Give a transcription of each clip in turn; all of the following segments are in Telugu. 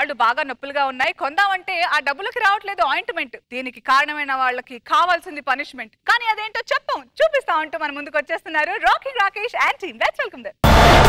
పాదాలు బాగా నొప్పులుగా ఉన్నాయి కొందామంటే ఆ డబ్బులకి రావట్లేదు ఆయింట్మెంట్ దీనికి కారణమైన వాళ్ళకి కావాల్సింది పనిష్మెంట్ కానీ అదేంటో చెప్పం చూపిస్తాం అంటూ మన ముందుకు వచ్చేస్తున్నారు rocking Rakesh and team let's welcome దర్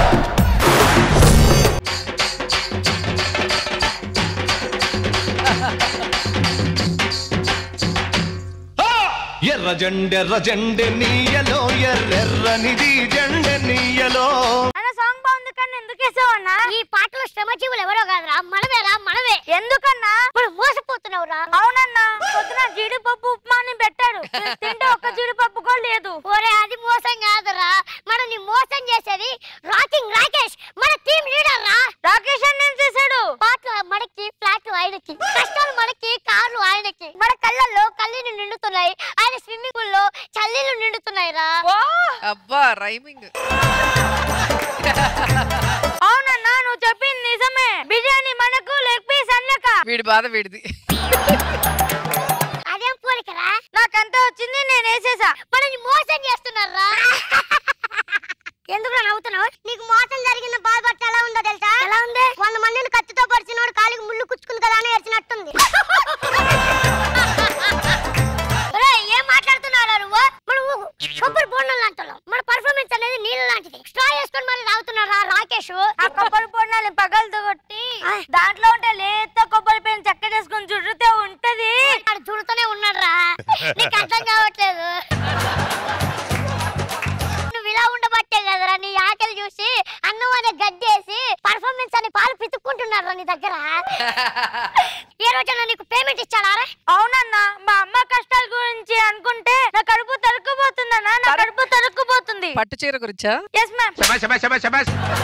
ఎర్ర జెండెర్ర జెండె నీయలో ఎర్రెర్రనిది జెండె నీయలో అన్న సాంగ్ బాగుంది కానీ ఎందుకు వేసావన్నా ఈ పాటలో శ్రమజీవులు ఎవరో కాదురా మనమేరా మనమే ఎందుకన్నా మనం మోసపోతున్నావురా అవునన్నా పొద్దున జీడిపప్పు ఉప్మాని పెట్టారు నేను తింటే ఒక్క జీడిపప్పు కూడా లేదు ఒరే అది మోసం కాదురా మనని మోసం చేసేది రాకింగ్ రాకేష్ మన టీం లీడర్ రా రాకేష్ అని ఏం చేశాడు పాటలు మనకి ఫ్లాట్ ఆయనకి కష్టాలు మనకి కార్లు ఆయనకి మన కళ్ళల్లో కళ్ళీలు నిండుతున్నాయి ఆయన స్విమ్మింగ్ పూల్ లో చల్లీలు నిండుతున్నాయి రా అబ్బా రైమింగ్ అవునన్నా నువ్వు చెప్పింది నిజమే బిర్యానీ మనకు లెగ్ పీస్ అన్నక వీడి బాధ వీడిది అదేం పోలికరా నాకంతా వచ్చింది నేను వేసేసా మనని మోసం చేస్తున్నారా ఎందుకు నవ్వుతున్నావు నీకు మోసం జరిగిన బాధపట్టి ఎలా ఉందో తెలుసా ఎలా ఉంది వంద మందిని కత్తితో పరిచినోడు కాలికి ముళ్ళు కుచ్చుకుంది కదా అని ఏడ్చినట్టుంది ఒరేయ్, ఏం మాట్లాడుతున్నారా నువ్వు మనం కొబ్బరి బోండం లాంటి మన పర్ఫార్మెన్స్ అనేది నీళ్ళ లాంటిది స్ట్రా వేసుకొని మరి తాగుతున్నారా రాకేష్ ఆ కొబ్బరి బోండాన్ని పగలతో కొట్టి దాంట్లో ఉంటే లేత కొబ్బరి పైన చెక్క చేసుకొని చుడితే ఉంటది చుడుతూనే ఉన్నాడురా నీకు అర్థం కావట్లేదు నువ్వు ఇలా ఉండబట్టే కదరా నీ ఆకలి చూసి అన్నం అనే గడ్డేసి పర్ఫార్మెన్స్ అని పాలు పితుక్కుంటున్నారా నీ దగ్గర ఏ రోజైనా నీకు పేమెంట్ ఇచ్చాడా అవునన్నా మా అమ్మ కష్టాల గురించి అనుకుంటే నా కడుపు తరుక్కుపోతుందన్నా నా కడుపు తరుక్కుపోతుంది పట్టు చీర గురించా ఎస్ మ్యామ్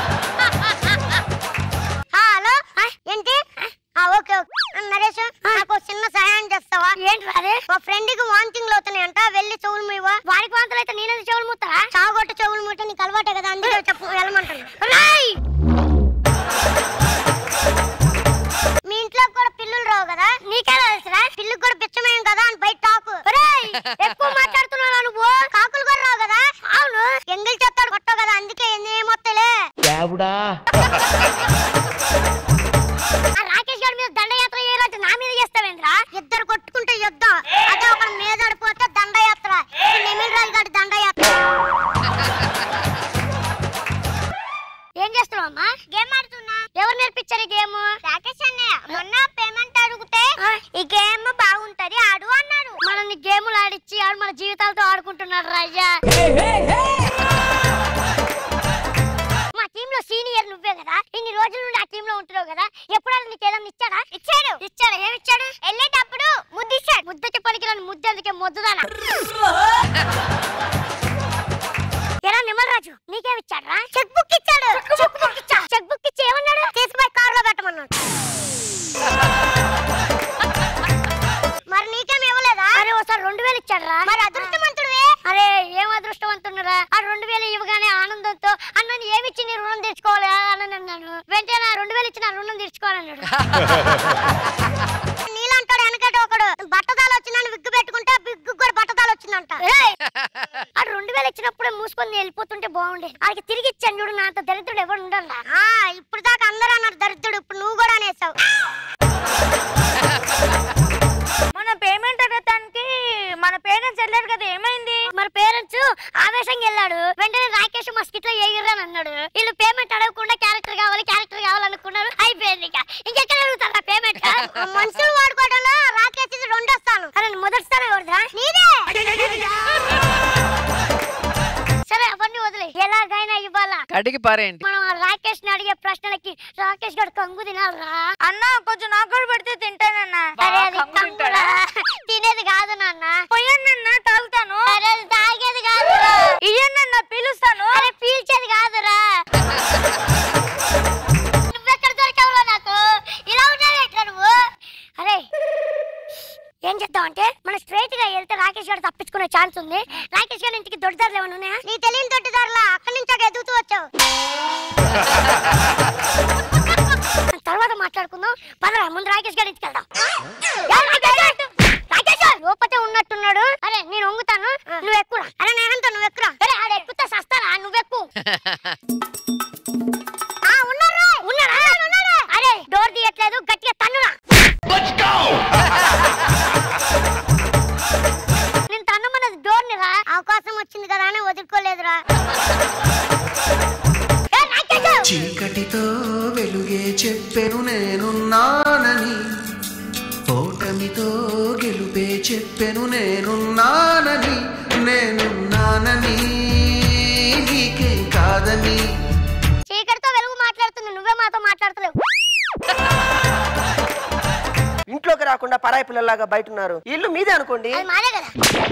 హలో ఏంటి ఓకే ఓకే నరేష్ నాకు ఒక చిన్న సహాయం చేస్తావా ఏంటి అదే మా ఫ్రెండ్ కి వాంతింగ్ అవుతున్నాయంట వెళ్ళి చెవులు మూవా వారికి వాంతులు అయితే నేనేది చెవులు మూతారా చావగొట్టు చెవులు మూట నీకు అలవాటే కదా అందుకే చెప్పు వెళ్ళమంటాను రాయ్ మీ ఇంట్లో కూడా పిల్లులు రావు కదా నీకే తెలుసురా పిల్లుకి కూడా పిచ్చమేయం కదా అని బయట టాకు ఒరేయ్, ఎక్కువ మాట్లాడుతున్నావు నువ్వు కాకులు కూడా రావు కదా అవును ఎంగిల్ చెత్తాడు కొట్టవు కదా అందుకే ఏమొత్తలే ఆ రాకేష్ గారి మీద దండయాత్ర చేయాలంటే నా మీద చేస్తావేంద్రా ఇద్దరు కొట్టుకుంటే యుద్ధం అదే ఒక మీద పడిపోతే దండయాత్ర ఇది నెమిల్ రాజు గారి దండయాత్ర ఏం చేస్తున్నావు అమ్మా గేమ్ ఆడుతున్నా ఎవరు నేర్పించారు ఈ గేమ్ రాకేష్ అన్నయ్య మొన్న పేమెంట్ అడిగితే ఈ గేమ్ బాగుంటది ఆడు అన్నారు మనల్ని గేములు ఆడిచ్చి ఆడు మన జీవితాలతో ఆడుకుంటున్నాడు రాజా మా టీమ్ లో సీనియర్ నువ్వే కదా ఇన్ని రోజుల నుండి ఆ టీమ్ లో ఉంటున్నావు కదా ఎప్పుడైనా నీకు ఏదైనా ఇచ్చాడా ఇచ్చాడు ఇచ్చాడు ఏమి ఇచ్చాడు వెళ్ళేటప్పుడు ముద్దు ఇచ్చాడు ముద్ద చెప్పడానికి నన్ను ముద్దు అందుకే ముద్దుదానా ఎలా నిమ్మలరాజు నీకేమి ఇచ్చాడు రా చెక్ బుక్ ఇచ్చాడు చెక్ బుక్ ఇచ్చా చెక్ బుక్ ఇచ్చి ఏమన్నాడు తీసుకుపోయి కార్ లో పెట్టమన్నాడు మరి నీకేమి ఇవ్వలేదా అరే ఒకసారి రెండు వేలు ఇచ్చాడు రా మరి అదృష్టవంతుడివే అరే ఏం అదృష్టవంతుడురా ఆ రెండు వేలు ఇవ్వగానే ఆనందంతో అన్నని ఏమిచ్చి నీ రుణం తీర్చుకోవాలి అని అన్నాను వెంటనే నా రెండు వేలు ఇచ్చి నా రుణం తీర్చుకోవాలన్నాడు నీలంటాడు వెనకటి ఒకడు బట్టదాలు వచ్చిందని విగ్గు పెట్టుకుంటే విగ్గు కూడా బట్టదాలు వచ్చిందంట ఆ రెండు వేలు ఇచ్చినప్పుడే మూసుకొని వెళ్ళిపోతుంటే బాగుండే వాళ్ళకి తిరిగి ఇచ్చాను చూడు నాతో దరిద్రుడు ఎవరు ఉండాలా ఇప్పుడు దాకా అందరూ అన్నారు దరిద్రుడు ఇప్పుడు నువ్వు కూడా అనేసావు మన పేమెంట్ అడగటానికి మన పేరెంట్స్ వెళ్ళారు కదా ఏమైంది మన పేరెంట్స్ ఆవేశంగా వెళ్ళాడు వెంటనే రాకేష్ మా స్కిట్ లో ఎగిరని అన్నాడు వీళ్ళు పేమెంట్ అడగకుండా క్యారెక్టర్ కావాలి క్యారెక్టర్ కావాలనుకున్నారు అయిపోయింది ఇక ఇంకెక్కడ అడుగుతారా పేమెంట్ మనుషులు వాడుకోవడంలో రాకేష్ ఇది రెండో స్థానం అరే మొదటి స్థానం ఎవరిదా నీదే సరే అవన్నీ వదిలే ఎలాగైనా ఇవ్వాలా కడిగి పారేయండి మనం ఆ రాకేష్ ని అడిగే ప్రశ్నలకి రాకేష్ గారు కంగు తినాలరా అన్న కొంచెం నాకు కూడా పెడితే తింటానన్నా బాగా అరే అది కంగు కంగురా. తినేది కాదు నాన్న పొయ్యన్న తాగుతాను అరే అది తాగేది కాదు ఇయ్యన్న పిలుస్తాను అరే పీల్చేది కాదురా నువ్వెక్కడ దొరికావురా నాకు ఇలా ఉన్నావు ఎట్లా నువ్వు అరే ఏం చేద్దాం అంటే మనం స్ట్రైట్ గా వెళ్తే రాకేష్ గారు తప్పించుకునే ఛాన్స్ ఉంది రాకేష్ గారి ఇంటికి దొడ్డిదారులు ఏమైనా ఉన్నాయా నీ తెలియని దొడ్డిదారులా అక్కడి నుంచి అక్కడ ఎదుగుతూ వచ్చావు తర్వాత మాట్లాడుకుందాం పదరా ముందు రాకేష్ గారి ఇంటికి వెళ్దాం ఏ రాకేష్? రాకేష్ లోపటే ఉన్నట్టున్నాడు అరే నేను వంగుతాను నువ్వు ఎక్కురా అరే నేనంతా నువ్వు ఎక్కురా అరే ఆడ ఎక్కుతా సస్తారా నువ్వు ఎక్కు ఆ, ఉన్నారా ఉన్నారా అరే డోర్ తీయట్లేదు గట్టిగా నేనున్నానని నేనున్నానని నీకేం కాదని చీకటితో వెలుగు మాట్లాడుతుంది నువ్వే మాతో మాట్లాడతలేవు ఇంట్లోకి రాకుండా పరాయి పిల్లలాగా బయట ఉన్నారు ఇల్లు మీదే అనుకోండి అది మాదే కదా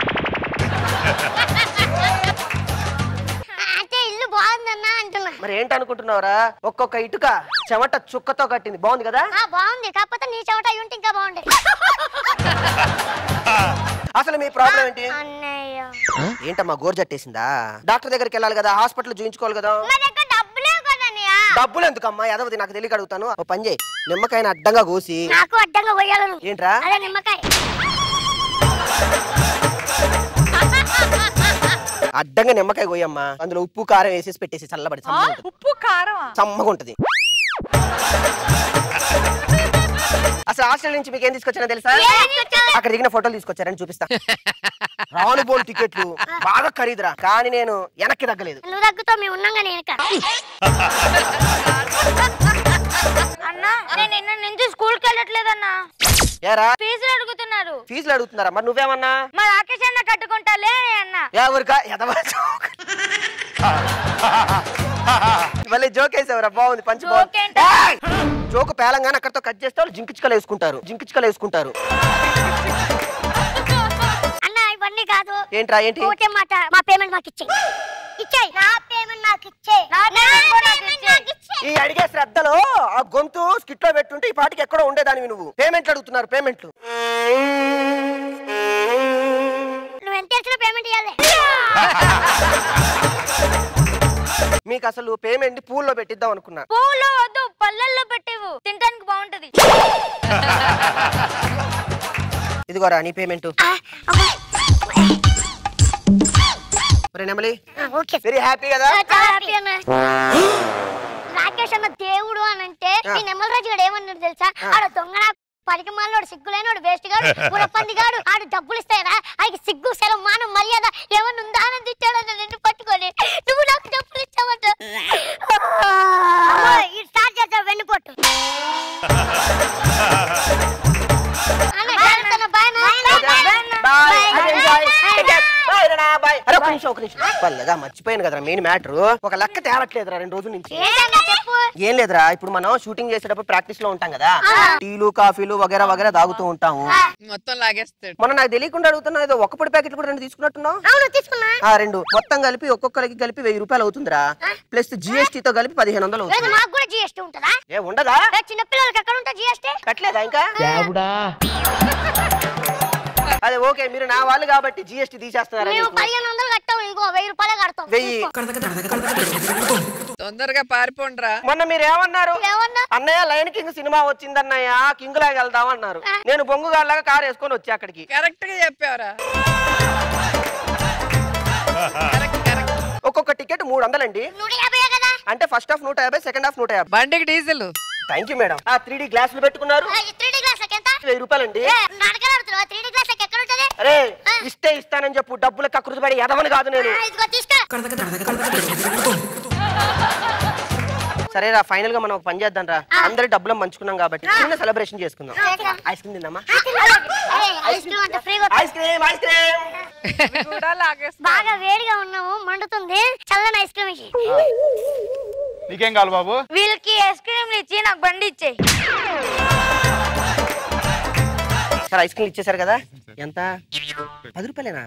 అంటే ఇల్లు బాగుందన్నా అంటున్నా మరి ఏంటి అనుకుంటున్నావురా ఒక్కొక్క ఇటుక చెమట చుక్కతో కట్టింది బాగుంది కదా ఆ బాగుంది కాకపోతే నీ చెమట అయి ఉంటే ఇంకా బాగుండే అసలు మీ ప్రాబ్లం ఏంటి అన్నయ్య ఏంటమ్మా గోరు జట్టేసిందా డాక్టర్ దగ్గరికి వెళ్ళాలి కదా హాస్పిటల్ చూయించుకోవాలి కదా నా దగ్గర డబ్బులే కదా అన్నయ్య డబ్బులు ఎందుకమ్మా ఎదవది నాకు తెలియక అడుగుతాను ఓ పని చేయి నిమ్మకాయని అడ్డంగా కోసి నాకు అడ్డంగా పోయాలను ఏంట్రా అదే నిమ్మకాయ అడ్డంగా నిమ్మకాయ కోయమ్మా అందులో ఉప్పు కారం వేసేసి పెట్టేసి చల్లబడి ఆ, చమ్మగా ఉంటది ఉప్పు కారమా చమ్మగా ఉంటది అసలు హాస్టల్ నుంచి మీకు ఏం తీసుకొచ్చానో తెలుసా అక్కడ దిగిన ఫోటోలు తీసుకొచ్చారని చూపిస్తా రాను బోల్ టికెట్లు బాగా ఖరీదురా కానీ నేను వెనక్కి తగ్గలేదు నువ్వు తగ్గుతావు మేము ఉన్నాగా నేను ఇక్కడ అన్నా నేను నిన్న నుంచి స్కూల్కి వెళ్ళట్లేదన్నా ఏరా ఫీజులు అడుగుతున్నారు ఫీజులు అడుగుతున్నారా మరి నువ్వేమన్నా మా రాకేష్ అన్న కట్టుకుంటాలే అన్న ఏ ఊరికా ఎదవా జోక్ మళ్ళీ జోక్ వేసావురా బాగుంది పంచి జోక్ బాగుంది ఏంటి? ఏయ్! జోకు పేలంగానే అక్కడతో కట్ చేస్తే వాళ్ళు జింకిచ్చుకలు వేసుకుంటారు జింకిచ్చుకలు వేసుకుంటారు అన్న ఇవన్నీ కాదు ఏంట్రా ఏంటి ఓకే మాట మా పేమెంట్ మాకు ఇచ్చేయి ఇచ్చేయి నా పేమెంట్ నాకు ఇచ్చేయి నా పేమెంట్ నాకు ఇచ్చేయి ఈ అడిగే శ్రద్ధలో ఆ గొంతు స్కిట్ లో పెట్టుంటే ఈ పాటికి ఎక్కడో ఉండేదానివి నువ్వు పేమెంట్లు అడుగుతున్నారు పేమెంట్లు నువ్వు ఎంత ఇచ్చిన పేమెంట్ ఇవ్వాలి మీకు అసలు పేమెంట్ పూల్లో పెట్టిద్దాం అనుకున్నా పువ్వులో వద్దు పల్లెల్లో పెట్టేవు తినడానికి బాగుంటది ఇదిగోరా నీ పేమెంట్ నెమలి ఓకే వెరీ హ్యాపీ కదా చాలా హ్యాపీ అన్న రాకేష్ అన్న దేవుడు అని అంటే ఈ నెమ్మలరాజు గారు ఏమన్నాడు తెలుసా ఆడ దొంగ పనికి మాలోడు సిగ్గులేనోడు వేస్ట్ గాడు పురపంది గాడు ఆడు డబ్బులు ఇస్తాయరా ఆయనకి సిగ్గు సెలవు మానం మర్యాద ఏమన్నా ఉందా అని తిట్టాడు అన్న నిన్ను పట్టుకొని నువ్వు నాకు డబ్బులు ఇచ్చావంట స్టార్ట్ చేస్తావు వెన్నుపోటు అన్న, జాగ్రత్త అన్న, bye అన్న. Bye Bye. Bye Bye. Bye రా బాయ్ అరే ఒక నిమిషం ఒక నిమిషం పల్లెగా మర్చిపోయాను కదరా మెయిన్ మ్యాటర్ ఒక లెక్క తేలట్లేదురా రెండు రోజుల నుంచి ఏంటన్నా చెప్పు ఏం లేదురా ఇప్పుడు మనం షూటింగ్ చేసేటప్పుడు ప్రాక్టీస్ లో ఉంటాం కదా టీలు కాఫీలు వగేరా వగేరా తాగుతూ ఉంటాము మొత్తం లాగేస్తాడు మొన్న నాకు తెలియకుండా అడుగుతున్నా ఏదో ఒక పొడి ప్యాకెట్ కూడా రెండు తీసుకున్నట్టున్నావు అవును తీసుకున్నా ఆ రెండు మొత్తం కలిపి ఒక్కొక్కరికి కలిపి వెయ్యి రూపాయలు అవుతుందిరా ప్లస్ జిఎస్టీ తో కలిపి పదిహేను వందలు లేదు అవుతుంది మాకు కూడా జిఎస్టీ ఉంటుందా ఏ ఉండదా ఏ, చిన్నపిల్లలకి ఎక్కడ ఉంటుంది జిఎస్టీ కట్టలేదా ఇంకా అదే ఓకే మీరు నా వాళ్ళు కాబట్టి జిఎస్టీ తీసేస్తున్నారా మేము మీకు? పదిహేను వందలు కట్టాం ఇంకో వెయ్యి రూపాయలే కడతాం వెయ్యి తొందరగా పారిపోండ్రా మొన్న మీరు ఏమన్నారు ఏమన్నా అన్నయ్య లైన్ కింగ్ సినిమా వచ్చిందన్నయ్య కింగ్ లాగా వెళ్దాం అన్నారు నేను బొంగుగాళ్ళగా కార్ వేసుకొని వచ్చి అక్కడికి కరెక్ట్ గా చెప్పావరా కరెక్ట్ కరెక్ట్ ఒక్కొక్క టికెట్ మూడు వందలండి నూట యాభై కదా అంటే ఫస్ట్ హాఫ్ నూట యాభై సెకండ్ హాఫ్ నూట యాభై బండికి డీజిల్ థ్యాంక్ యూ మేడం ఆ త్రీ గ్లాసులు పెట్టుకున్నారు త్రీ డీ క్లాస్ ఎంత వెయ్యి రూపాయలండి ఏ, నాటకాలు ఆడుతున్నావా త్రీ డీ క్లాస్ ఎక్కడ ఉంటది అరే ఇస్తే ఇస్తానని చెప్పు డబ్బులు కకృతి పడి ఎదవని కాదు నేను ఆ, ఇదిగో తీసుకో సరేరా ఫైనల్ గా మనం ఒక పని చేద్దాం రా అందరి డబ్బులు పంచుకున్నాం కాబట్టి చిన్న సెలబ్రేషన్ చేసుకుందాం ఐస్ క్రీమ్ తిందామా అరే, ఐస్ క్రీమ్ అంత ఫ్రీగా ఐస్ క్రీమ్ ఐస్ క్రీమ్ ఇవి కూడా లాగేస్తా బాగా వేడిగా ఉన్నాము మండుతుంది చల్లని ఐస్ క్రీమ్ ఇచ్చి నీకేం కావాలి బాబు వీళ్ళకి ఐస్ క్రీమ్ ఇచ్చి నాకు బండి ఇచ్చేయి సరే ఐస్ క్రీమ్ ఇచ్చేసారు కదా ఎంత పది రూపాయలేనా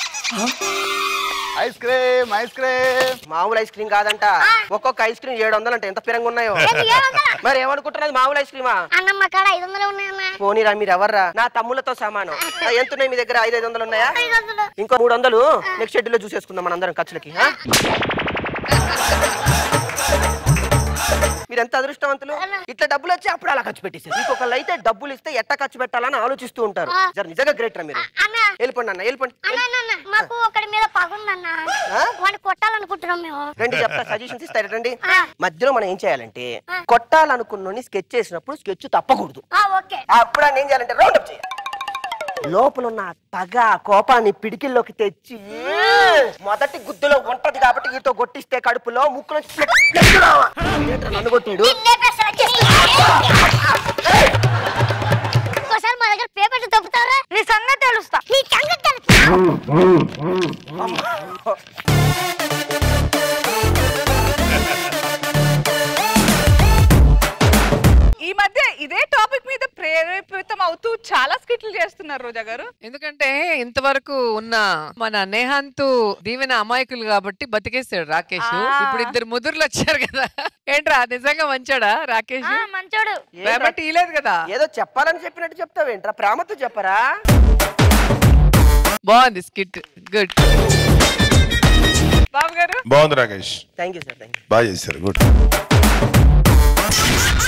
ఐస్ క్రీమ్ ఐస్ క్రీమ్ మామూలు ఐస్ క్రీమ్ కాదంట ఒక్కొక్క ఐస్ క్రీమ్ ఏడు వందలు అంటే ఎంత పిరంగా ఉన్నాయో ఏంటి, ఏడు వందలా? మరి ఏమనుకుంటున్నది మామూలు ఐస్ క్రీమా అన్నమ్మ కాడ ఐదు వందలు ఉన్నాయన్నా పోనీరా మీరు ఎవర్రా నా తమ్ములతో సమానం ఆ, ఎంత ఉన్నాయి మీ దగ్గర ఐదు ఐదు వందలు ఉన్నాయా ఐదు వందలు ఇంకో మూడు వందలు నెక్స్ట్ షెడ్యూల్ చూసేసుకుందాం మనందరం ఖర్చులకి ఆ? మీరు ఎంత అదృష్టవంతులు ఇట్లా డబ్బులు వచ్చి అప్పుడు అలా ఖర్చు పెట్టేసారు ఇంకొకళ్ళు అయితే డబ్బులు ఇస్తే ఎట్ట ఖర్చు పెట్టాలని ఆలోచిస్తూ ఉంటారు జర నిజంగా గ్రేట్ రా మీరు అన్న వెళ్ళిపోండి అన్న వెళ్ళిపోండి అన్న అన్న, అన్న మాకు ఒకటి మీద పగుందన్న ఆ? వాడిని కొట్టాలనుకుంటున్నాం మేము రండి చెప్తా సజెషన్స్ ఇస్తారు రండి ఆ. మధ్యలో మనం ఏం చేయాలంటే కొట్టాలనుకున్న స్కెచ్ చేసినప్పుడు స్కెచ్ తప్పకూడదు ఆ, ఓకే అప్పుడు ఆయన ఏం చేయాలంటే రౌండప్ చేయాలి లోపల ఉన్న ఆ పగ ఆ కోపాన్ని పిడికిల్లోకి తెచ్చి మొదటి గుద్దులో ఉంటది కాబట్టి ఈతో కొట్టిస్తే కడుపులో ముక్కు నుంచి ఫ్లెక్ ఫ్లెక్ రావాలి. ఏంట్రా నన్ను కొట్టిండు నిన్నే ప్రశ్న చేసి- ఇంకోసారి మా దగ్గర పేపర్ తప్పుతారా నీ సంగతి తెలుస్తా నీ సంగతి ఈ మధ్య ఇదే టాపిక్ మీద ప్రేరేపితం అవుతూ చాలా స్కిట్లు చేస్తున్నారు రోజా గారు ఎందుకంటే ఇంతవరకు ఉన్న మన నేహాంత్ దీవెన అమాయకులు కాబట్టి బతికేస్తాడు రాకేష్ ఆ. ఇప్పుడు ఇద్దరు ముదురులు వచ్చారు కదా ఏంట్రా నిజంగా మంచాడా రాకేష్ ఆ, మంచోడు పేపర్ ఇలేదు కదా ఏదో చెప్పాలని చెప్పినట్టు చెప్తావేంట్రా ప్రేమతో చెప్పరా బాగుంది స్కిట్ గుడ్ బాబు గారు బాగుంది Rakesh thank you sir thank you బాగా చేశారు గుడ్